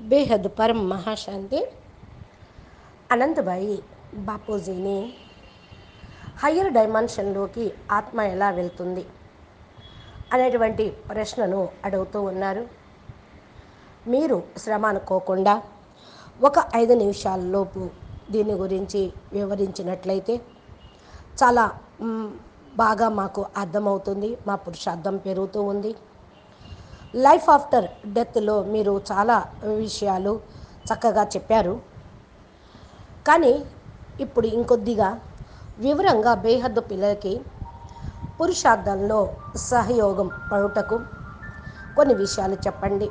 బేహద్ పరం మహాశాంతి అనంతబాయి బాపూజీని హయ్యర్ డైమెన్షన్లోకి ఆత్మ ఎలా వెళ్తుంది అనేటువంటి ప్రశ్నను అడుగుతూ ఉన్నారు మీరు శ్రమ అనుకోకుండా ఒక ఐదు నిమిషాలలోపు దీని గురించి వివరించినట్లయితే చాలా మ్, బాగా మాకు అర్థమవుతుంది మా పురుషార్థం పెరుగుతూ ఉంది లైఫ్ ఆఫ్టర్ డెత్లో మీరు చాలా విషయాలు చక్కగా చెప్పారు కానీ ఇప్పుడు ఇంకొద్దిగా వివరంగా బేహద్దు పిల్లలకి పురుషార్థంలో సహయోగం పడుటకు కొన్ని విషయాలు చెప్పండి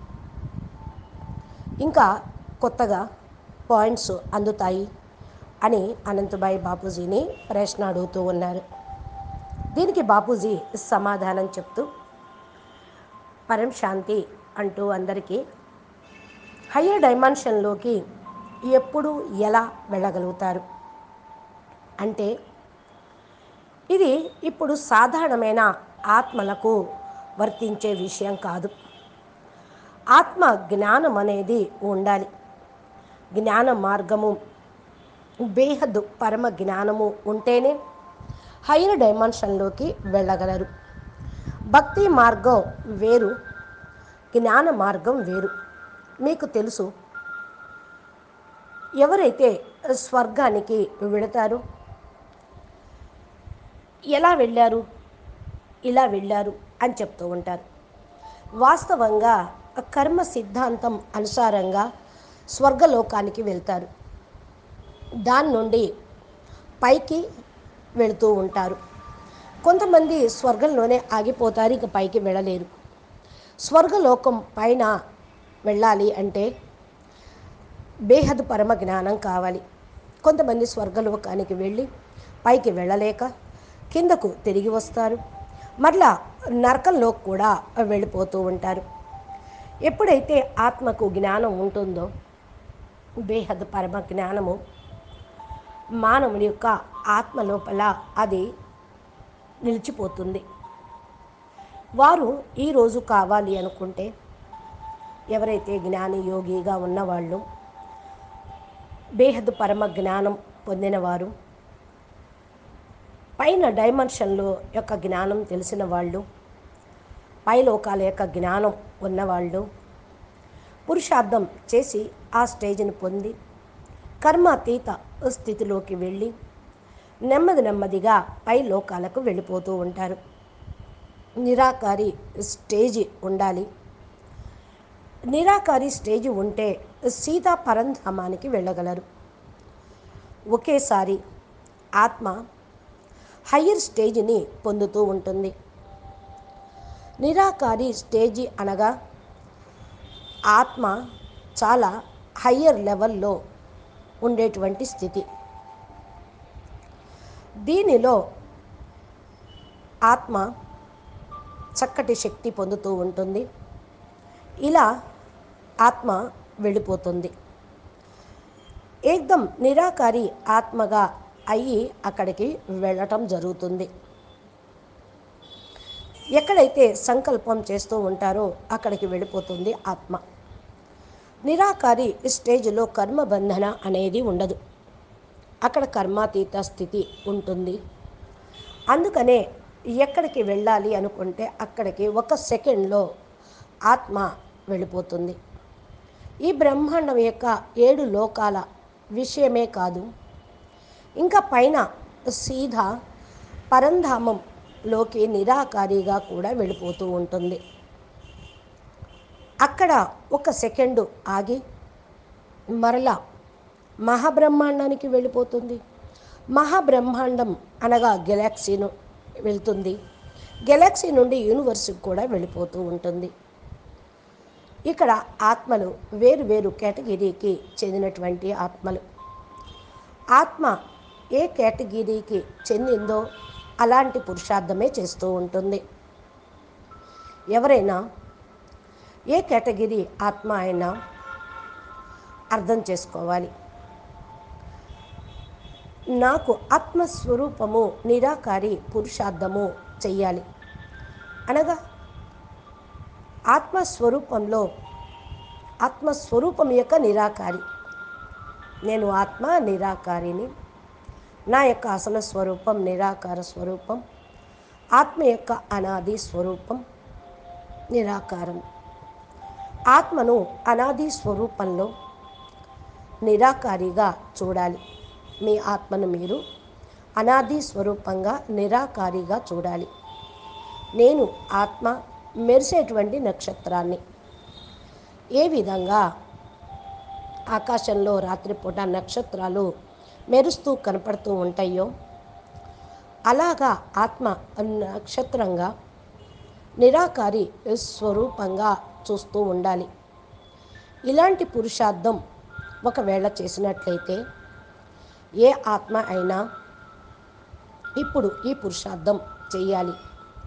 ఇంకా కొత్తగా పాయింట్స్ అందుతాయి అని అనంతబాయి బాపూజీని ప్రశ్న అడుగుతూ ఉన్నారు దీనికి బాపూజీ సమాధానం చెప్తూ పరం శాంతి అంటూ అందరికీ హయ్యర్ డైమెన్షన్లోకి ఎప్పుడు ఎలా వెళ్ళగలుగుతారు అంటే ఇది ఇప్పుడు సాధారణమైన ఆత్మలకు వర్తించే విషయం కాదు ఆత్మ జ్ఞానం అనేది ఉండాలి జ్ఞాన మార్గము బేహద్దు పరమ జ్ఞానము ఉంటేనే హైయర్ డైమెన్షన్లోకి వెళ్ళగలరు భక్తి మార్గం వేరు జ్ఞాన మార్గం వేరు మీకు తెలుసు ఎవరైతే స్వర్గానికి వెళతారు ఎలా వెళ్ళారు ఇలా వెళ్ళారు అని చెప్తూ ఉంటారు వాస్తవంగా కర్మ సిద్ధాంతం అనుసారంగా స్వర్గలోకానికి వెళ్తారు దాని నుండి పైకి వెళుతూ ఉంటారు కొంతమంది స్వర్గంలోనే ఆగిపోతారు ఇక పైకి వెళ్ళలేరు స్వర్గలోకం పైన వెళ్ళాలి అంటే బేహద్ పరమ జ్ఞానం కావాలి కొంతమంది స్వర్గలోకానికి వెళ్ళి పైకి వెళ్ళలేక కిందకు తిరిగి వస్తారు మరలా నరకంలో కూడా వెళ్ళిపోతూ ఉంటారు ఎప్పుడైతే ఆత్మకు జ్ఞానం ఉంటుందో బేహద్ పరమ జ్ఞానము మానవుని యొక్క ఆత్మ లోపల అది నిలిచిపోతుంది వారు ఈరోజు కావాలి అనుకుంటే ఎవరైతే జ్ఞాని యోగిగా ఉన్నవాళ్ళు బేహద్ పరమ జ్ఞానం పొందినవారు పైన డైమెన్షన్లో యొక్క జ్ఞానం తెలిసిన వాళ్ళు పై లోకాల యొక్క జ్ఞానం ఉన్నవాళ్ళు పురుషార్థం చేసి ఆ స్టేజ్ని పొంది కర్మాతీత స్థితిలోకి వెళ్ళి నెమ్మది నెమ్మదిగా పై లోకాలకు వెళ్ళిపోతూ ఉంటారు నిరాకారి స్టేజి ఉండాలి నిరాకారి స్టేజి ఉంటే సీతా పరంధామానికి వెళ్ళగలరు ఒకేసారి ఆత్మ హయ్యర్ స్టేజిని పొందుతూ ఉంటుంది నిరాకారి స్టేజి అనగా ఆత్మ చాలా హయ్యర్ లెవెల్లో ఉండేటువంటి స్థితి దీనిలో ఆత్మ చక్కటి శక్తి పొందుతూ ఉంటుంది ఇలా ఆత్మ వెళ్ళిపోతుంది ఏకదం నిరాకారి ఆత్మగా అయ్యి అక్కడికి వెళ్ళటం జరుగుతుంది ఎక్కడైతే సంకల్పం చేస్తూ ఉంటారో అక్కడికి వెళ్ళిపోతుంది ఆత్మ నిరాకారి స్టేజ్లో కర్మబంధన అనేది ఉండదు అక్కడ కర్మాతీత స్థితి ఉంటుంది అందుకనే ఎక్కడికి వెళ్ళాలి అనుకుంటే అక్కడికి ఒక సెకండ్లో ఆత్మ వెళ్ళిపోతుంది ఈ బ్రహ్మాండం యొక్క ఏడు లోకాల విషయమే కాదు ఇంకా పైన సీదా పరంధామంలోకి నిరాకారిగా కూడా వెళ్ళిపోతూ ఉంటుంది అక్కడ ఒక సెకండు ఆగి మరలా మహాబ్రహ్మాండానికి వెళ్ళిపోతుంది మహాబ్రహ్మాండం అనగా గెలాక్సీను వెళ్తుంది గెలాక్సీ నుండి యూనివర్స్కి కూడా వెళ్ళిపోతూ ఉంటుంది ఇక్కడ ఆత్మలు వేరు వేరు కేటగిరీకి చెందినటువంటి ఆత్మలు ఆత్మ ఏ కేటగిరీకి చెందిందో అలాంటి పురుషార్థమే చేస్తూ ఉంటుంది ఎవరైనా ఏ కేటగిరీ ఆత్మ అయినా అర్థం చేసుకోవాలి నాకు ఆత్మస్వరూపము నిరాకారి పురుషార్థము చెయ్యాలి అనగా ఆత్మస్వరూపంలో ఆత్మస్వరూపం యొక్క నిరాకారి నేను ఆత్మ నిరాకారిని నా యొక్క అసలు స్వరూపం నిరాకార స్వరూపం ఆత్మ యొక్క అనాది స్వరూపం నిరాకారం ఆత్మను అనాది స్వరూపంలో నిరాకారిగా చూడాలి మీ ఆత్మను మీరు అనాది స్వరూపంగా నిరాకారిగా చూడాలి నేను ఆత్మ మెరిసేటువంటి నక్షత్రాన్ని ఏ విధంగా ఆకాశంలో రాత్రిపూట నక్షత్రాలు మెరుస్తూ కనపడుతూ ఉంటాయో అలాగా ఆత్మ నక్షత్రంగా నిరాకారి స్వరూపంగా చూస్తూ ఉండాలి ఇలాంటి పురుషార్థం ఒకవేళ చేసినట్లయితే ఏ ఆత్మ అయినా ఇప్పుడు ఈ పురుషార్థం చేయాలి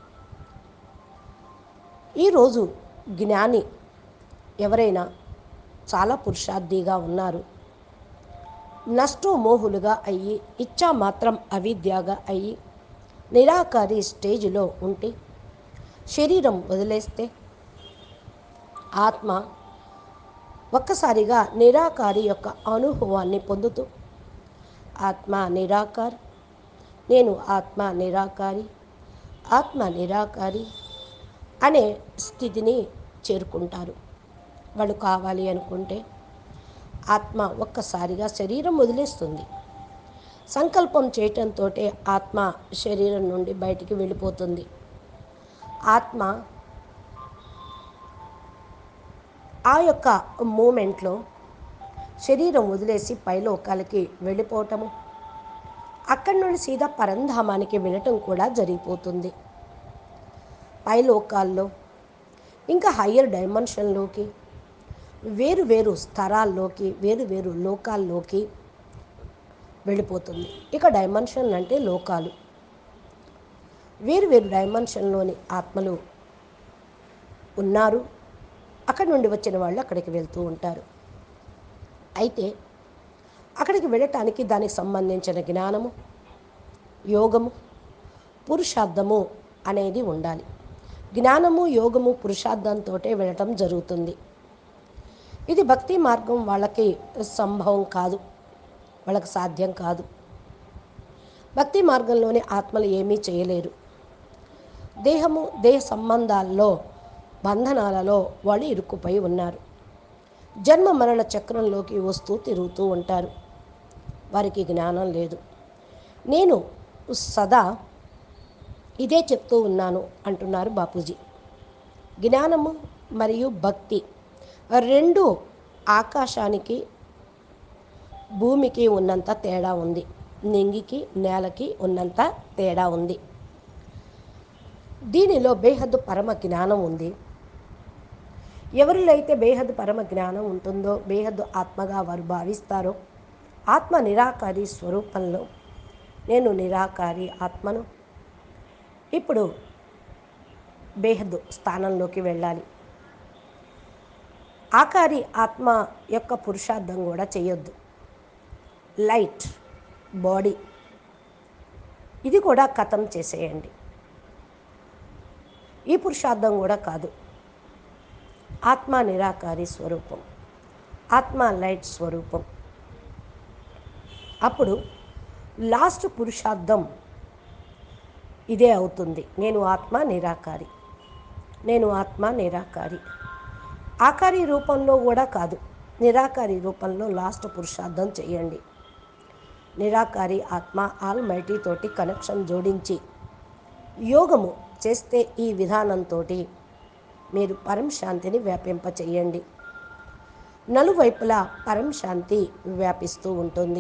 ఈరోజు జ్ఞాని ఎవరైనా చాలా పురుషార్థిగా ఉన్నారు నష్టమోహులుగా అయ్యి ఇచ్చా మాత్రం అవిద్యగా అయ్యి నిరాకారి స్టేజ్లో ఉంటే శరీరం వదిలేస్తే ఆత్మ ఒక్కసారిగా నిరాకారి యొక్క అనుభవాన్ని పొందుతూ ఆత్మ నిరాకారి నేను ఆత్మ నిరాకారి ఆత్మ నిరాకారి అనే స్థితిని చేరుకుంటారు వాళ్ళు కావాలి అనుకుంటే ఆత్మ ఒక్కసారిగా శరీరం వదిలేస్తుంది సంకల్పం చేయటంతో ఆత్మ శరీరం నుండి బయటికి వెళ్ళిపోతుంది ఆత్మ ఆ యొక్క మూమెంట్లో శరీరం వదిలేసి పైలోకాలకి వెళ్ళిపోవటము అక్కడి నుండి సీదా పరంధామానికి వెళ్ళటం కూడా జరిగిపోతుంది పైలోకాల్లో ఇంకా హయ్యర్ డైమెన్షన్లోకి వేరు వేరు స్థరాల్లోకి వేరు వేరు లోకాల్లోకి వెళ్ళిపోతుంది ఇక డైమెన్షన్ అంటే లోకాలు వేరు వేరు డైమెన్షన్లోని ఆత్మలు ఉన్నారు అక్కడి నుండి వచ్చిన వాళ్ళు అక్కడికి వెళ్తూ ఉంటారు అయితే అక్కడికి వెళ్ళటానికి దానికి సంబంధించిన జ్ఞానము యోగము పురుషార్థము అనేది ఉండాలి జ్ఞానము యోగము పురుషార్థంతో వెళ్ళటం జరుగుతుంది ఇది భక్తి మార్గం వాళ్ళకి సంభవం కాదు వాళ్ళకి సాధ్యం కాదు భక్తి మార్గంలోని ఆత్మలు ఏమీ చేయలేరు దేహము దేహ సంబంధాల్లో బంధనాలలో వాళ్ళు ఇరుక్కుపోయి ఉన్నారు జన్మ మరణ చక్రంలోకి వస్తూ తిరుగుతూ ఉంటారు వారికి జ్ఞానం లేదు నేను సదా ఇదే చెప్తూ ఉన్నాను అంటున్నారు బాపూజీ జ్ఞానము మరియు భక్తి రెండు ఆకాశానికి భూమికి ఉన్నంత తేడా ఉంది నింగికి నేలకి ఉన్నంత తేడా ఉంది దీనిలో బేహద్దు పరమ జ్ఞానం ఉంది ఎవరిలో అయితే బేహద్దు పరమ జ్ఞానం ఉంటుందో బేహద్దు ఆత్మగా వారు భావిస్తారో ఆత్మ నిరాకారి స్వరూపంలో నేను నిరాకారి ఆత్మను ఇప్పుడు బేహద్దు స్థానంలోకి వెళ్ళాలి ఆకారి ఆత్మ యొక్క పురుషార్థం కూడా చేయొద్దు లైట్ బాడీ ఇది కూడా కథం చేసేయండి ఈ పురుషార్థం కూడా కాదు ఆత్మ నిరాకారి స్వరూపం ఆత్మ లైట్ స్వరూపం అప్పుడు లాస్ట్ పురుషార్థం ఇదే అవుతుంది నేను ఆత్మ నిరాకారి నేను ఆత్మ నిరాకారి ఆకారి రూపంలో కూడా కాదు నిరాకారి రూపంలో లాస్ట్ పురుషార్థం చేయండి నిరాకారి ఆత్మ ఆల్ మైటీ తోటి కనెక్షన్ జోడించి యోగము చేస్తే ఈ విధానంతో మీరు పరం శాంతిని వ్యాపింప చేయండి నలువైపులా పరం శాంతి వ్యాపిస్తూ ఉంటుంది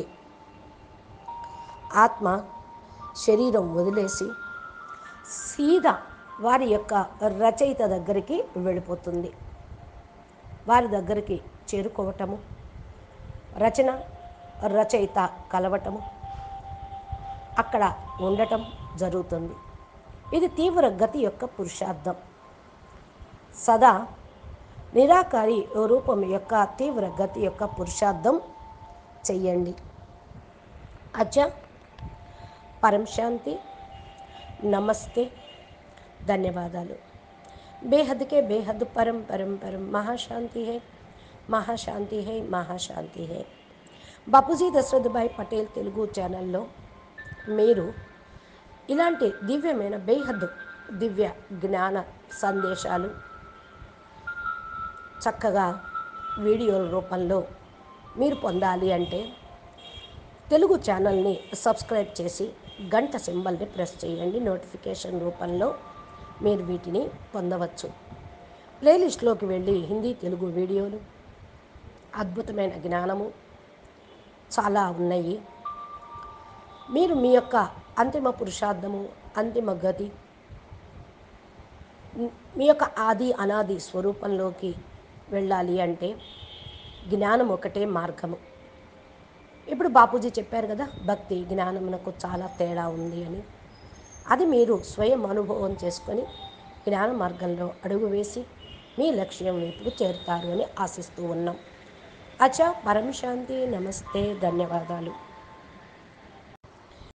ఆత్మ శరీరం వదిలేసి సీదా వారి యొక్క రచయిత దగ్గరికి వెళ్ళిపోతుంది వారి దగ్గరికి చేరుకోవటము రచన రచయిత కలవటము అక్కడ ఉండటం జరుగుతుంది ఇది తీవ్ర గతి యొక్క పురుషార్థం సదా నిరాకారి రూపం యొక్క తీవ్ర గతి యొక్క పురుషార్థం చెయ్యండి అచ్చా పరం శాంతి నమస్తే ధన్యవాదాలు బేహద్ के बेहद परम परम परम महाशांति है మహాశాంతి హై మహాశాంతి హై బాపూజీ దశరథభాయ్ పటేల్ తెలుగు ఛానల్లో మీరు ఇలాంటి దివ్యమైన బేహద్దు దివ్య జ్ఞాన సందేశాలు చక్కగా వీడియోల రూపంలో మీరు పొందాలి అంటే తెలుగు ఛానల్ని సబ్స్క్రైబ్ చేసి గంట సింబల్ని ప్రెస్ చేయండి నోటిఫికేషన్ రూపంలో మీరు వీటిని పొందవచ్చు ప్లేలిస్ట్లోకి వెళ్ళి హిందీ తెలుగు వీడియోలు అద్భుతమైన జ్ఞానము చాలా ఉన్నాయి మీరు మీ యొక్క అంతిమ పురుషార్థము అంతిమ గతి మీ యొక్క ఆది అనాది స్వరూపంలోకి వెళ్ళాలి అంటే జ్ఞానం ఒకటే మార్గము ఇప్పుడు బాపూజీ చెప్పారు కదా భక్తి జ్ఞానమునకు చాలా తేడా ఉంది అని అది మీరు స్వయం అనుభవం చేసుకొని జ్ఞాన మార్గంలో అడుగు వేసి మీ లక్ష్యం వైపుకు చేరుతారు అని ఆశిస్తూ ఉన్నాం అచ్చా పరమశాంతి నమస్తే ధన్యవాదాలు